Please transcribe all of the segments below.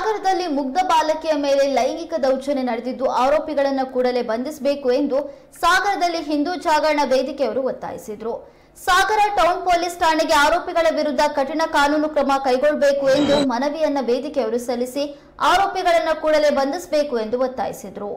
ಸಾಗರದಲ್ಲಿ ಮುಗ್ಧ ಬಾಲಕಿಯ ಮೇಲೆ ಲೈಂಗಿಕ ದೌರ್ಜನ್ಯ ನಡೆದಿದ್ದು ಆರೋಪಿಗಳನ್ನು ಕೂಡಲೇ ಬಂಧಿಸಬೇಕು ಎಂದು ಸಾಗರದಲ್ಲಿ ಹಿಂದೂ ಜಾಗರಣ ವೇದಿಕೆಯವರು ಒತ್ತಾಯಿಸಿದರು ಸಾಗರ ಟೌನ್ ಪೊಲೀಸ್ ಠಾಣೆಗೆ ಆರೋಪಿಗಳ ವಿರುದ್ಧ ಕಠಿಣ ಕಾನೂನು ಕ್ರಮ ಕೈಗೊಳ್ಳಬೇಕು ಎಂದು ಮನವಿಯನ್ನ ವೇದಿಕೆಯವರು ಸಲ್ಲಿಸಿ ಆರೋಪಿಗಳನ್ನು ಕೂಡಲೇ ಬಂಧಿಸಬೇಕು ಎಂದು ಒತ್ತಾಯಿಸಿದರು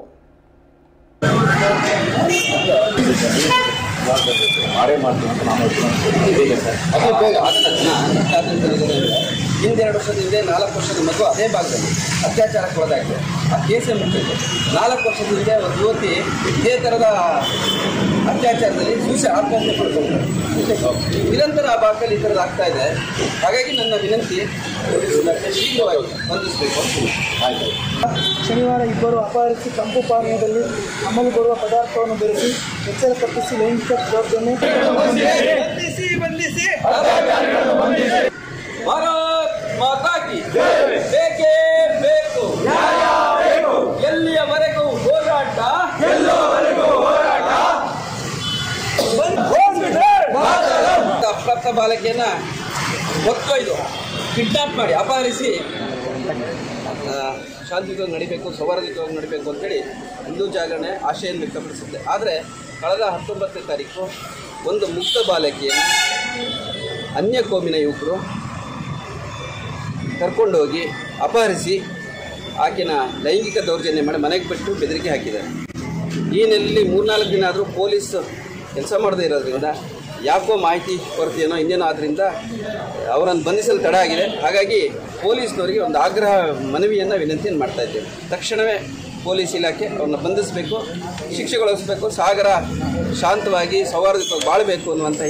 ಮಾಡೇ ಮಾಡ್ತೀವಿ ಅಂತ ನಾವು ಬೇಗ ಸರ್ ಅದು ಬೇಗ ಆದ ತಕ್ಷಣ ಸ್ವಾತಂತ್ರ್ಯದಲ್ಲಿ ಹಿಂದೆರಡು ವರ್ಷದ ಹಿಂದೆ ನಾಲ್ಕು ವರ್ಷದ ಮಗು ಅದೇ ಭಾಗದಲ್ಲಿ ಅತ್ಯಾಚಾರಕ್ಕೆ ಒಳಗಾಗಿದೆ ಆ ಕೇಸೇ ಮುಟ್ಟಿತ್ತು ನಾಲ್ಕು ವರ್ಷದ ಹಿಂದೆ ಒಂದು ಯುವತಿ ಇದೇ ಥರದ ಅತ್ಯಾಚಾರದಲ್ಲಿ ಸೂಸೆ ಆತ್ಮಹತ್ಯೆ ಪಡ್ಕೊಂಡು ನಿರಂತರ ಆ ಭಾಗದಲ್ಲಿ ಈ ಥರದ್ದು ಆಗ್ತಾ ಇದೆ ಹಾಗಾಗಿ ನನ್ನ ವಿನಂತಿ ಪೊಲೀಸ್ ಇಲಾಖೆ ಶೀಘ್ರವಾಗಿ ಬಂಧಿಸಬೇಕು ಆಯ್ತು ಶನಿವಾರ ಇಬ್ಬರು ಅಪಹರಿಸಿ ತಂಪು ಪಾನೀಯದಲ್ಲಿ ಅಮಲು ಬರುವ ಪದಾರ್ಥವನ್ನು ಬೆರೆಸಿ ಎಚ್ಚರ ತಪ್ಪಿಸಿ ಲೈಂಗಿಕ ದೌರ್ಜನ್ಯ ಬಂಧಿಸಿ ಬಂಧಿಸಿ ಭಾರತ್ ಮಾತಾ ಕಿ ಬೇಕೇ ಬೇಕು ಎಲ್ಲಿಯವರೆಗೂ ಹೋರಾಟ ಅಪ್ರಾಪ್ತ ಬಾಲಕಿಯನ್ನ ಹೊತ್ತೊಯ್ದು ಕಿಡ್ನಾಪ್ ಮಾಡಿ ಅಪಹರಿಸಿ ಆ, ಶಾಂತಿಯುತವಾಗಿ ನಡಿಬೇಕು ಸೌಹಾರ್ದಯುತವಾಗಿ ನಡಿಬೇಕು ಅಂತೇಳಿ ಹಿಂದೂ ಜಾಗರಣೆ ಆಶೆಯನ್ನು ವ್ಯಕ್ತಪಡಿಸುತ್ತೆ ಆದರೆ ಕಳೆದ ಹತ್ತೊಂಬತ್ತನೇ ತಾರೀಕು ಒಂದು ಮುಕ್ತ ಬಾಲಕಿಯನ್ನು ಅನ್ಯ ಕೋಮಿನ ಯುವಕರು ಕರ್ಕೊಂಡೋಗಿ ಅಪಹರಿಸಿ ಆಕೆನ ಲೈಂಗಿಕ ದೌರ್ಜನ್ಯ ಮಾಡಿ ಮನೆಗೆ ಬಿಟ್ಟು ಬೆದರಿಕೆ ಹಾಕಿದ್ದಾರೆ ಈ ನೆಲೆಯಲ್ಲಿ ಮೂರ್ನಾಲ್ಕು ದಿನ ಆದರೂ ಪೊಲೀಸ್ ಕೆಲಸ ಮಾಡದೇ ಇರೋದ್ರಿಂದ ಯಾಕೋ ಮಾಹಿತಿ ಕೊರತೆಯೇನೋ ಇನ್ನೇನೋ ಆದ್ದರಿಂದ ಅವರನ್ನು ಬಂಧಿಸಲು ತಡ ಆಗಿದೆ ಹಾಗಾಗಿ ಪೊಲೀಸ್ನವರಿಗೆ ಒಂದು ಆಗ್ರಹ ಮನವಿಯನ್ನು ವಿನಂತಿಯನ್ನು ಮಾಡ್ತಾ ಇದ್ದೇವೆ ತಕ್ಷಣವೇ ಪೊಲೀಸ್ ಇಲಾಖೆ ಅವ್ರನ್ನ ಬಂಧಿಸಬೇಕು ಶಿಕ್ಷೆಗೊಳಿಸಬೇಕು ಸಾಗರ ಶಾಂತವಾಗಿ ಸೌಹಾರ್ದಯುತವಾಗಿ ಬಾಳಬೇಕು ಅನ್ನುವಂಥ